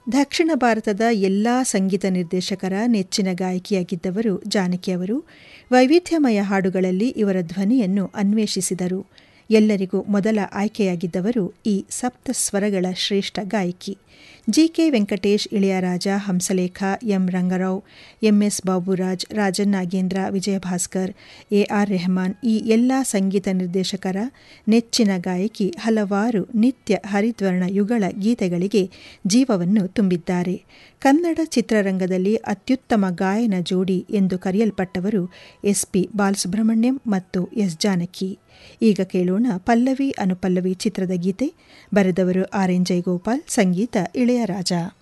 ದಕ್ಷಿಣ ಭಾರತದ ಎಲ್ಲ ಸಂಗೀತ ನಿರ್ದೇಶಕರ ನೆಚ್ಚಿನ ಗಾಯಕಿಯಾಗಿದ್ದವರು ಜಾನಕಿ ಅವರು ವೈವಿಧ್ಯಮಯ ಹಾಡುಗಳಲ್ಲಿ ಇವರ ಧ್ವನಿಯನ್ನು ಅನ್ವೇಷಿಸಿದರು ಎಲ್ಲರಿಗೂ ಮೊದಲ ಆಯ್ಕೆಯಾಗಿದ್ದವರು ಈ ಸಪ್ತ ಸ್ವರಗಳ ಶ್ರೇಷ್ಠ ಗಾಯಕಿ GK Venkatesh Ilaiyaraaja Hamsalekha M Rangarao MS Baburaj Rajan Nagendra Vijayabhaskar AR Rahman ಈ ಎಲ್ಲ ಸಂಗೀತ ನಿರ್ದೇಶಕರ ನೆಚ್ಚಿನ ಗಾಯಕಿ ಹಲವಾರು ನಿತ್ಯ ಹರಿದ್ವರ್ಣ ಯುಗಳ ಗೀತೆಗಳಿಗೆ ಜೀವವನ್ನು ತುಂಬಿದ್ದಾರೆ ಕನ್ನಡ ಚಿತ್ರರಂಗದಲ್ಲಿ ಅತ್ಯುತ್ತಮ ಗಾಯನ ಜೋಡಿ ಎಂದು ಕರೆಯಲ್ಪಟ್ಟವರು ಎಸ್ಪಿ ಬಾಲಸುಬ್ರಹ್ಮಣ್ಯಂ ಮತ್ತು ಎಸ್ ಜಾನಕಿ ಈಗ ಕೇಳೋಣ ಪಲ್ಲವಿ ಅನುಪಲ್ಲವಿ ಚಿತ್ರದ ಗೀತೆ ಬರೆದವರು ಆರ್ ಎನ್ ಜಯಗೋಪಾಲ್ ಸಂಗೀತ ಇಳೆಯರಾಜ